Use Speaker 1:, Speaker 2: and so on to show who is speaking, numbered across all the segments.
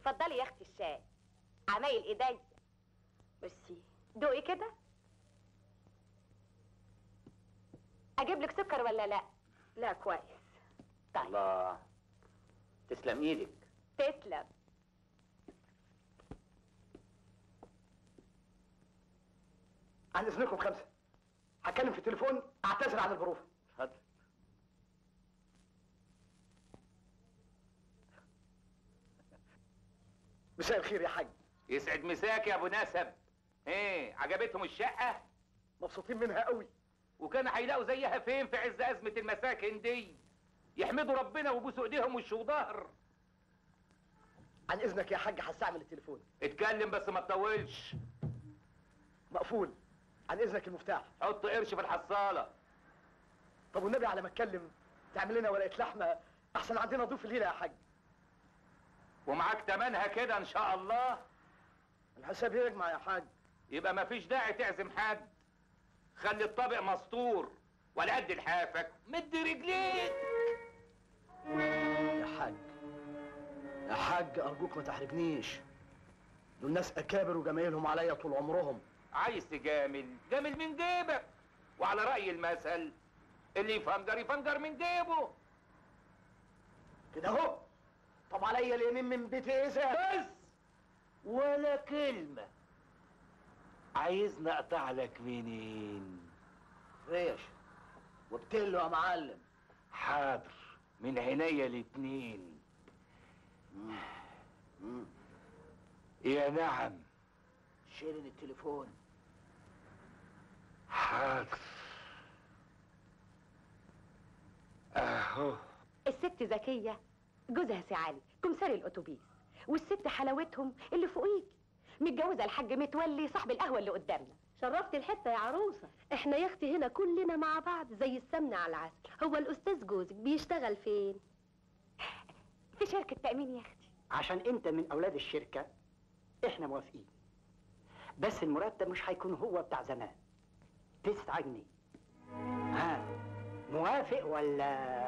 Speaker 1: اتفضلي يا اختي الشاي عمايل ايديا
Speaker 2: ميرسي
Speaker 1: دوقي كده اجيب لك سكر ولا لا
Speaker 2: لا كويس
Speaker 1: طيب
Speaker 3: الله تسلم ايدك
Speaker 1: تسلم
Speaker 4: عن اذنكم خمسه هتكلم في التليفون اعتذر عن البروف
Speaker 3: اتفضل
Speaker 4: مساء الخير يا حاج
Speaker 5: يسعد مساك يا ابو نسب ايه عجبتهم الشقه
Speaker 4: مبسوطين منها قوي
Speaker 5: وكان هيلاقوا زيها فين في عز ازمه المساكن دي يحمدوا ربنا ويبوسوا ايديهم وش وظهر
Speaker 4: عن اذنك يا حاج هستعمل التليفون
Speaker 5: اتكلم بس ما تطولش
Speaker 4: مقفول عن اذنك المفتاح
Speaker 5: حط قرش في الحصاله
Speaker 4: طب والنبي على ما اتكلم تعمل لنا ورقه لحمه احسن عندنا ضيوف الليله يا حاج
Speaker 5: ومعاك تمنها كده ان شاء الله
Speaker 4: الحساب يجمع يا حاج
Speaker 5: يبقى مفيش داعي تعزم حد خلي الطبق مسطور ولا قد لحافك مد رجليك
Speaker 4: يا حاج يا حاج ارجوك ما تحرجنيش دول ناس اكابر وجمايلهم عليا طول عمرهم
Speaker 5: عايز تجامل جامل من جيبك وعلى رأي المثل اللي يفنجر يفنجر من جيبه
Speaker 4: كده اهو طب عليا اليمين من بيتي اذا
Speaker 5: بس ولا كلمة عايزني اقطع لك منين
Speaker 4: ريش وبتله يا معلم
Speaker 5: حاضر من عينيا الاتنين يا نعم
Speaker 4: شيلن التليفون
Speaker 5: حاضر اهو
Speaker 1: الست زكيه جوزها سي علي كمساري الاتوبيس والست حلاوتهم اللي فوقيك متجوزه الحاج متولي صاحب القهوه اللي قدامنا
Speaker 2: شرفت الحته يا عروسه احنا يا اختي هنا كلنا مع بعض زي السمنه على العسل هو الاستاذ جوزك بيشتغل فين
Speaker 1: في شركه تامين يا اختي
Speaker 6: عشان انت من اولاد الشركه احنا موافقين بس المرتب مش هيكون هو بتاع زمان تسعة جنيه ها موافق ولا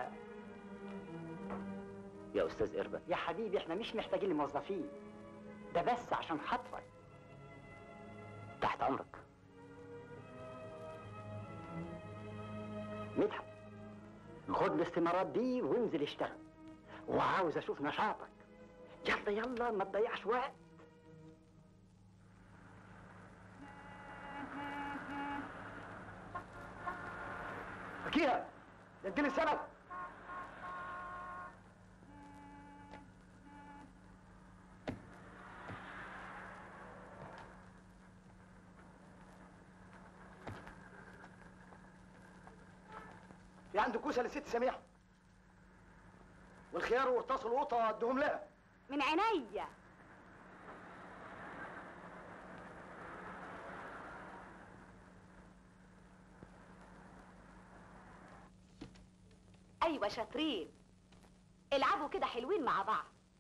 Speaker 3: يا استاذ اربن
Speaker 6: يا حبيبي احنا مش محتاجين الموظفين ده بس عشان خاطرك
Speaker 3: تحت امرك
Speaker 6: مدحت خد الاستمارات دي وانزل اشتغل وعاوز اشوف نشاطك يلا يلا ما تضيعش وقت
Speaker 4: فكيها ده اديني السبب في عنده كوسه للست سميحه والخيار والقرطاس والقطه ادهم لها
Speaker 1: من عينيا ايوه شاطرين العبوا كده حلوين مع بعض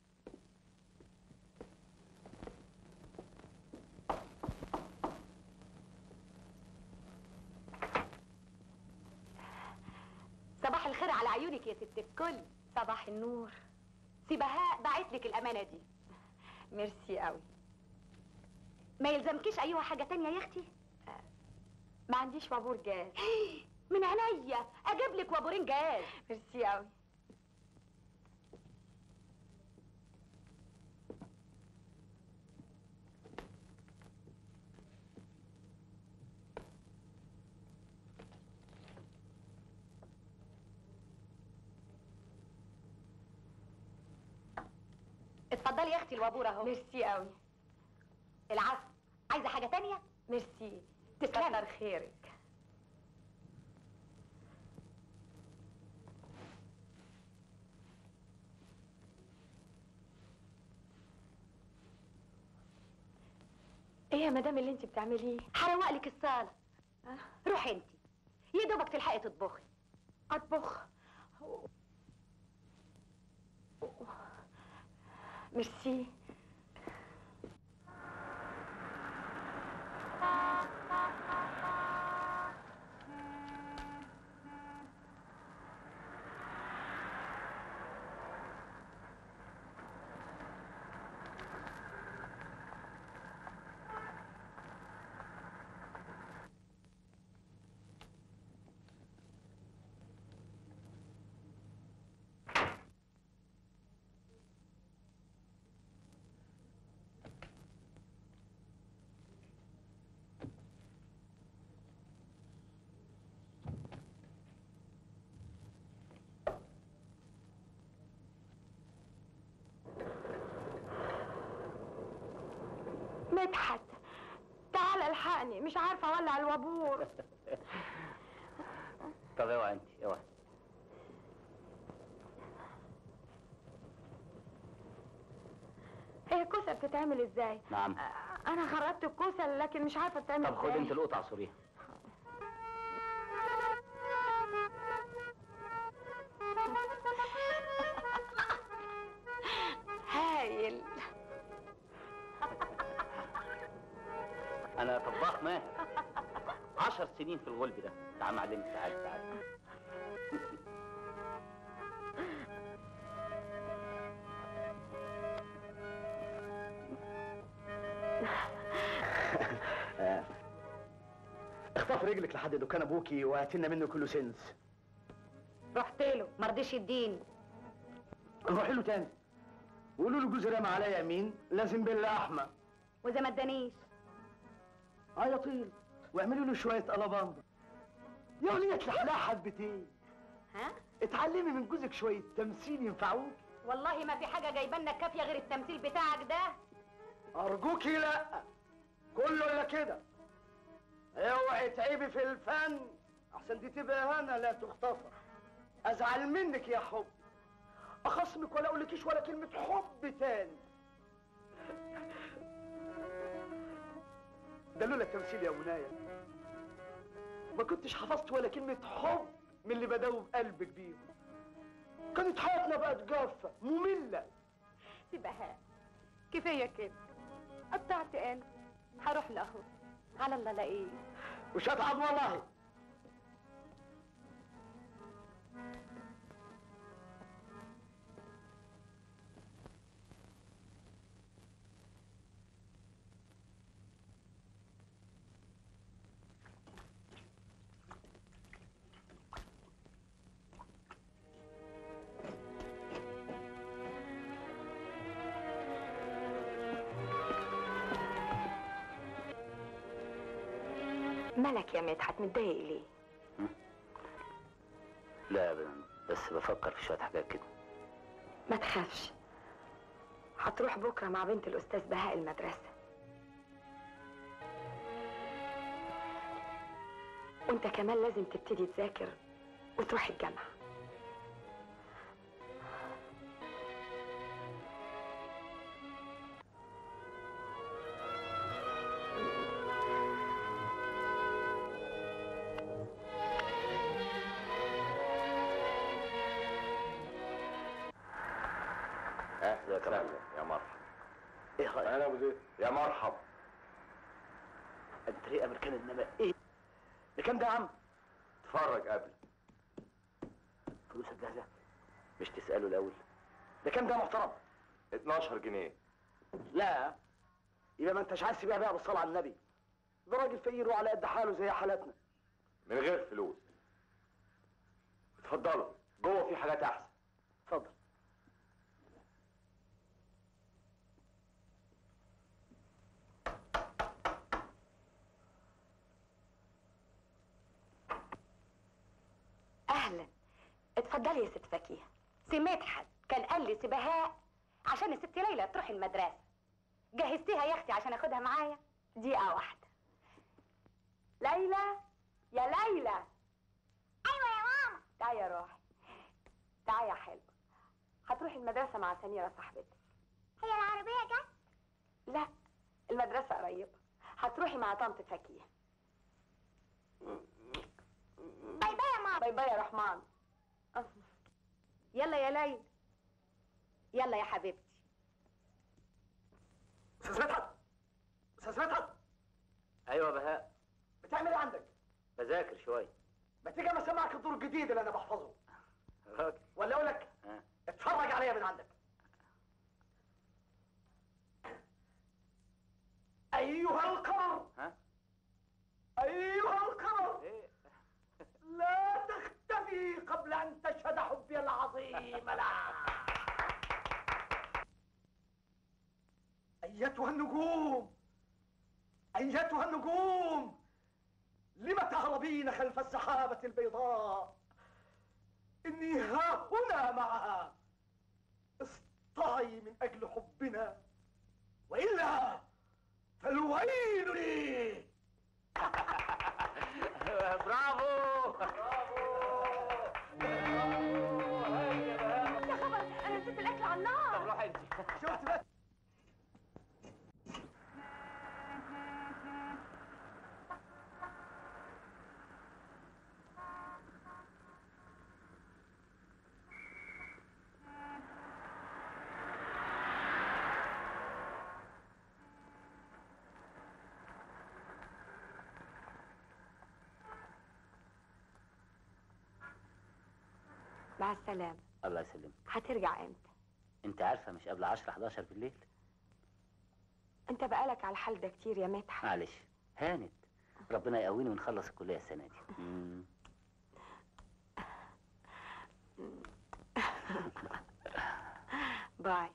Speaker 1: صباح الخير على عيونك يا ست الكل
Speaker 2: صباح النور
Speaker 1: سي بهاء بعت لك الامانه دي
Speaker 2: ميرسي قوي
Speaker 1: ما يلزمكيش ايوه حاجه تانية يا اختي
Speaker 2: ما عنديش وابور جاز
Speaker 1: من عينيا اجيب لك وابورين جاز
Speaker 2: ميرسي قوي
Speaker 1: اتفضلي يا اختي الوابور اهو
Speaker 2: ميرسي قوي
Speaker 1: العفو عايزه حاجه تانية
Speaker 2: ميرسي
Speaker 1: تسلمي.
Speaker 2: كتر خيرك ايه يا مدام اللي انت بتعمليه
Speaker 1: هروق لك الصاله
Speaker 2: أه؟
Speaker 1: روحي انت يا دوبك تلحقي تطبخي
Speaker 2: اطبخ ميرسي
Speaker 1: مدحت تعال الحقني مش عارفه اولع الوابور
Speaker 3: طب اوعى انت اوعى
Speaker 1: هي الكوسه بتتعمل ازاي
Speaker 3: نعم
Speaker 1: آه، انا خرجت الكوسه لكن مش عارفه بتتعمل
Speaker 3: طب خد
Speaker 1: ازاي
Speaker 3: انت القطعه عصريها
Speaker 1: هايل
Speaker 3: انا طباخ ماهر عشر سنين في الغلب ده تعال معلمك تعال تعال
Speaker 4: اخطف رجلك لحد دكان ابوكي وهات لنا منه كله سنس
Speaker 1: رحت له ما رضيش يديني
Speaker 4: روحي له تاني وقولوا له جوز رامي عليا يمين لازم باللحمه
Speaker 1: واذا ما ادانيش
Speaker 4: اه يا طيل واعملوا له شويه قلبان يا ولية لحلاح حبتين
Speaker 1: ها
Speaker 4: اتعلمي من جوزك شويه تمثيل ينفعوك
Speaker 1: والله ما في حاجه جايبانا كافيه غير التمثيل بتاعك ده
Speaker 4: ارجوكي لا كله الا كده اوعي تعيبي في الفن احسن دي تبقى هنا لا تغتفر ازعل منك يا حب اخصمك ولا اقولكيش ولا كلمه حب تاني ده لولا التمثيل يا منايا ما كنتش حفظت ولا كلمه حب من اللي بدوب قلبك بيهم كانت حياتنا بقت جافه ممله
Speaker 1: سيبها كفايه كده قطعت انا هروح له على الله لاقيه
Speaker 4: مش هتعب والله
Speaker 1: مالك يا مدحت متضايق ليه
Speaker 3: لا ابدا بس بفكر في شويه حاجات كده
Speaker 1: ما تخافش هتروح بكره مع بنت الاستاذ بهاء المدرسه وانت كمان لازم تبتدي تذاكر وتروح الجامعه
Speaker 5: اهلا وسهلا يا مرحبا
Speaker 4: ايه رايك
Speaker 5: انا ابو زيد يا مرحبا
Speaker 4: انت ليه امريكان انما ايه بكام ده يا عم
Speaker 5: اتفرج قبل
Speaker 4: فلوسك جاهزه
Speaker 3: مش تساله الاول
Speaker 4: ده كام ده يا محترم
Speaker 5: 12 جنيه
Speaker 4: لا يبقى ما انتش عايز تبيع بيها بالصلاه على النبي ده راجل فقير وعلى قد حاله زي حالاتنا
Speaker 5: من غير فلوس اتفضلوا جوه في حاجات احسن
Speaker 4: اتفضل
Speaker 1: اهلا اتفضلي يا ست فكيهه سي مدحت كان قال لي سي بهاء عشان الست ليلى تروح المدرسه جهزتيها يا اختي عشان اخدها معايا دقيقه واحده ليلى يا ليلى ايوه يا ماما تعالي يا روحي تعالي يا حلوه هتروحي المدرسه مع سميره صاحبتك
Speaker 7: هي العربية جت؟
Speaker 1: لا المدرسه قريبه هتروحي مع طنط فكيه
Speaker 7: باي باي يا ماما
Speaker 1: باي باي يا رحمن يلا يا ليلى يلا يا حبيبتي
Speaker 4: استاذ مدحت استاذ مدحت
Speaker 3: ايوه بهاء
Speaker 4: بتعمل ايه عندك
Speaker 3: بذاكر شويه
Speaker 4: ما تيجي اما اسمعك الدور الجديد اللي انا بحفظه
Speaker 3: راجل
Speaker 4: ولا اقول لك
Speaker 3: ها
Speaker 4: اتفرج عليا من عندك ايها القمر
Speaker 3: ها
Speaker 4: ايها القمر
Speaker 3: ايه
Speaker 4: لا تختفي قبل ان تشهد حبي العظيم لك ايتها النجوم ايتها النجوم لم تهربين خلف السحابه البيضاء اني ها هنا معها اصطعي من اجل حبنا والا الويل لي
Speaker 3: برافو
Speaker 1: يا خبر انا نسيت الاكل على النار
Speaker 3: طب روح انت
Speaker 4: شفت بقى
Speaker 1: مع السلامة
Speaker 3: الله يسلمك
Speaker 1: هترجع امتى
Speaker 3: انت عارفه مش قبل 10 11 بالليل
Speaker 1: انت بقالك على الحال ده كتير يا مدحت
Speaker 3: معلش هانت ربنا يقويني ونخلص الكليه السنه دي مم.
Speaker 1: باي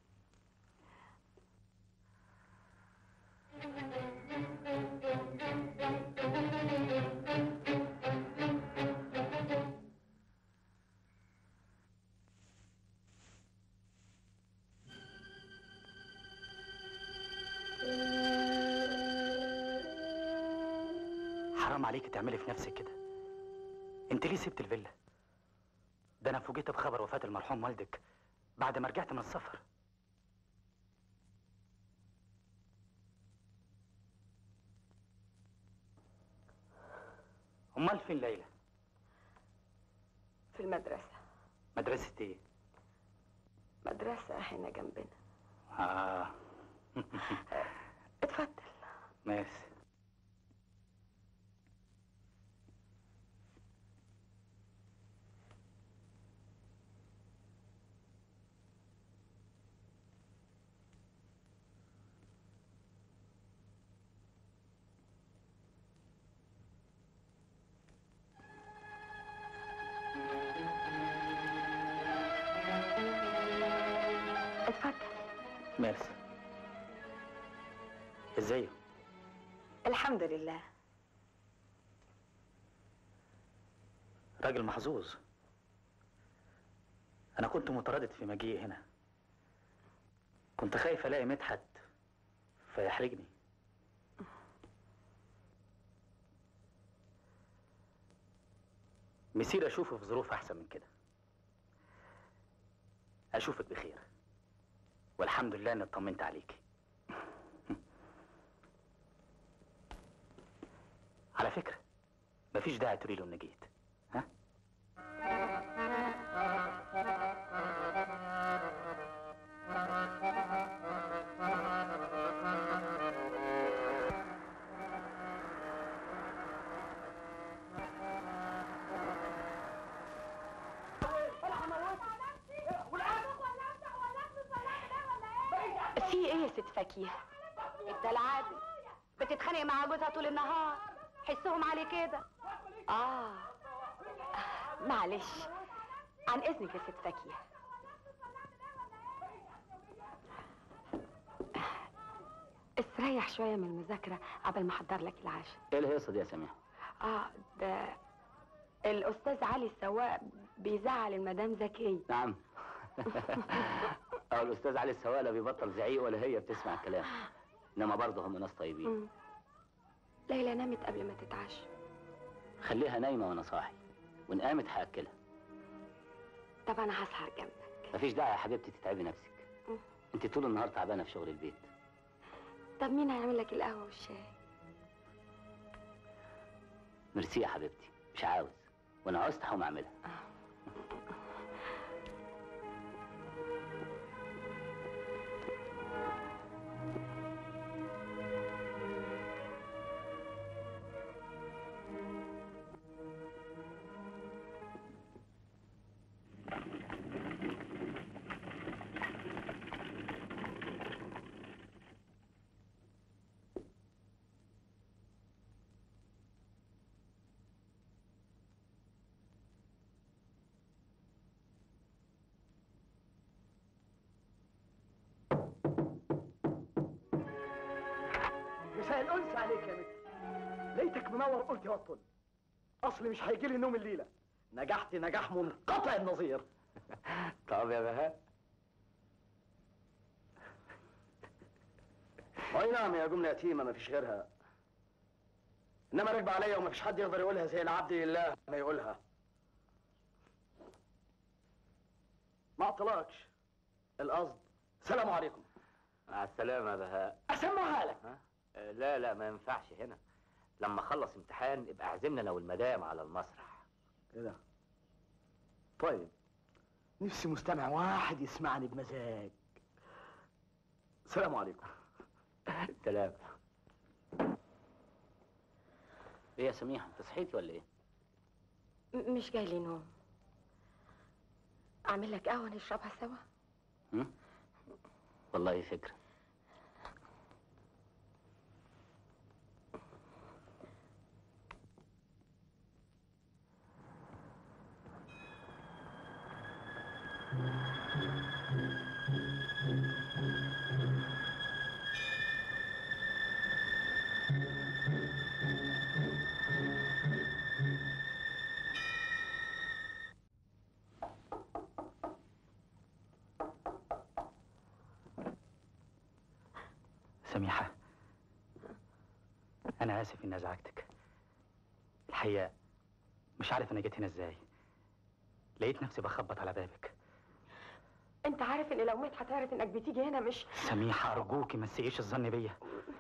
Speaker 6: حرام عليك تعملي في نفسك كده انت ليه سبت الفيلا ده انا فوجئت بخبر وفاة المرحوم والدك بعد ما رجعت من السفر امال فين ليلى
Speaker 1: في المدرسة
Speaker 6: مدرسة ايه
Speaker 1: مدرسة هنا جنبنا
Speaker 6: اه
Speaker 1: اتفضل
Speaker 6: ماشي
Speaker 1: اتفضل
Speaker 6: ميرسي ازاي
Speaker 1: الحمد لله
Speaker 6: راجل محظوظ انا كنت متردد في مجيئي هنا كنت خايف الاقي مدحت فيحرجني مسير اشوفه في ظروف احسن من كده اشوفك بخير والحمد لله اني اطمنت عليكي على فكره مفيش داعي تقولي له اني جيت ها
Speaker 1: في ايه يا ست فكيهة انت العادي بتتخانق مع جوزها طول النهار حسهم عليه كده اه معلش عن اذنك يا ست فكيهة استريح شوية من المذاكرة قبل ما احضر لك العشاء
Speaker 3: ايه الهيصه دي يا سميح
Speaker 1: اه ده الاستاذ علي السواق بيزعل المدام زكية
Speaker 3: نعم اه الاستاذ علي السواق لا بيبطل زعيق ولا هي بتسمع الكلام انما برضه هم ناس طيبين
Speaker 1: مم. ليلى نامت قبل ما تتعشى
Speaker 3: خليها نايمه وانا صاحي وان قامت هاكلها
Speaker 1: طب انا هسهر جنبك
Speaker 3: مفيش داعي يا حبيبتي تتعبي نفسك
Speaker 1: مم.
Speaker 3: انت طول النهار تعبانه في شغل البيت
Speaker 1: طب مين هيعمل لك القهوة والشاي
Speaker 3: ميرسي يا حبيبتي مش عاوز وانا عاوزت هقوم اعملها
Speaker 4: مساء الانس عليك يا متر ليتك منور قلت يا بطل اصلي مش هيجي لي نوم الليله نجحت نجاح منقطع النظير
Speaker 3: طب يا بهاء
Speaker 4: هاي اي نعم يا جمله يتيمه ما فيش غيرها انما راكبه عليا وما فيش حد يقدر يقولها زي العبد لله ما يقولها ما اعطلكش القصد سلام عليكم
Speaker 3: مع السلامة يا بهاء
Speaker 4: اسمعها لك
Speaker 3: ها؟ آه، لا لا ما ينفعش هنا لما اخلص امتحان ابقى اعزمنا انا والمدام على المسرح
Speaker 4: كده طيب نفسي مستمع واحد يسمعني بمزاج سلام عليكم
Speaker 3: سلام ايه يا سميحة انت صحيتي ولا ايه؟
Speaker 2: م- مش جاي لي نوم اعمل لك قهوه نشربها سوا
Speaker 3: هم؟ والله فكرة
Speaker 6: سميحة أنا آسف إني أزعجتك الحقيقة مش عارف أنا جيت هنا إزاي لقيت نفسي بخبط على بابك
Speaker 2: انت عارف ان لو مدحت عرف انك بتيجي هنا مش
Speaker 6: سميحة أرجوكي ما تسيئيش الظن بيا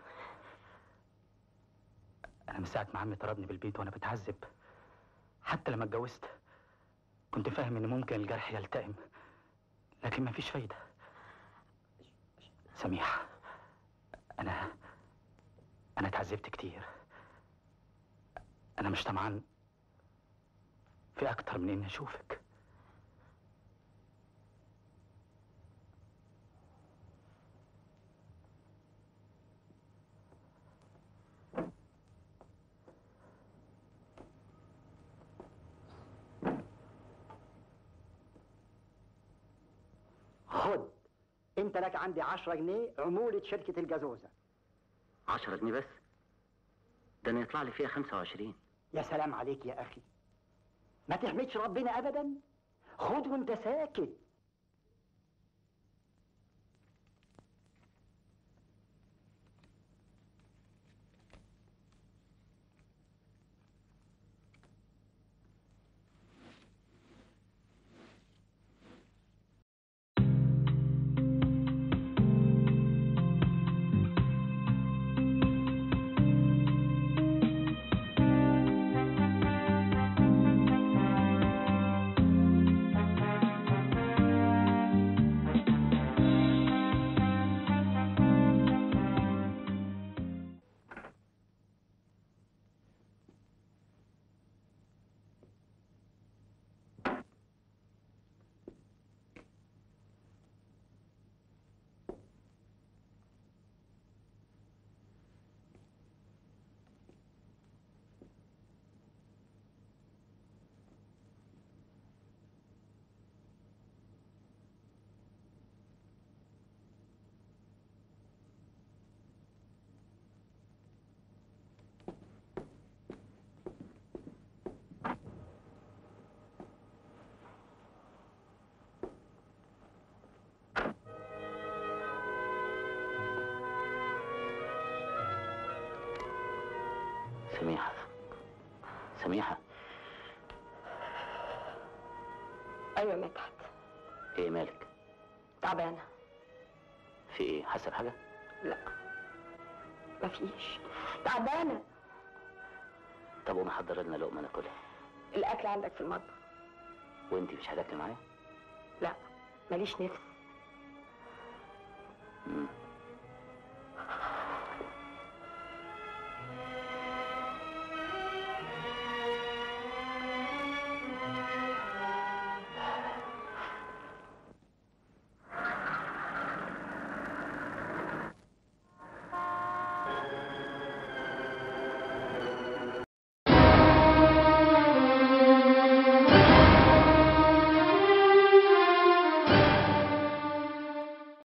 Speaker 6: أنا من ساعة ما عمي طردني بالبيت وأنا بتعذب حتى لما اتجوزت كنت فاهم إن ممكن الجرح يلتئم لكن مفيش فايدة سميحة أنا أنا اتعذبت كتير أنا مش طمعان في أكتر من إني أشوفك خد انت لك عندي عشرة جنيه عمولة شركة الجازوزة
Speaker 3: 10 جنيه بس ده انا يطلع لي فيها 25
Speaker 6: يا سلام عليك يا أخي ما تحمدش ربنا أبدا خد وانت ساكت
Speaker 3: سميحة سميحة
Speaker 2: ايوه يا مدحت
Speaker 3: ايه مالك؟
Speaker 2: تعبانه
Speaker 3: في ايه؟ حاسة بحاجة؟
Speaker 2: لا مفيش تعبانه
Speaker 3: طب قومي حضر لنا لقمة ناكلها
Speaker 2: الاكل عندك في المطبخ
Speaker 3: وانتي مش هتاكلي معايا؟
Speaker 2: لا ماليش نفس
Speaker 3: مم.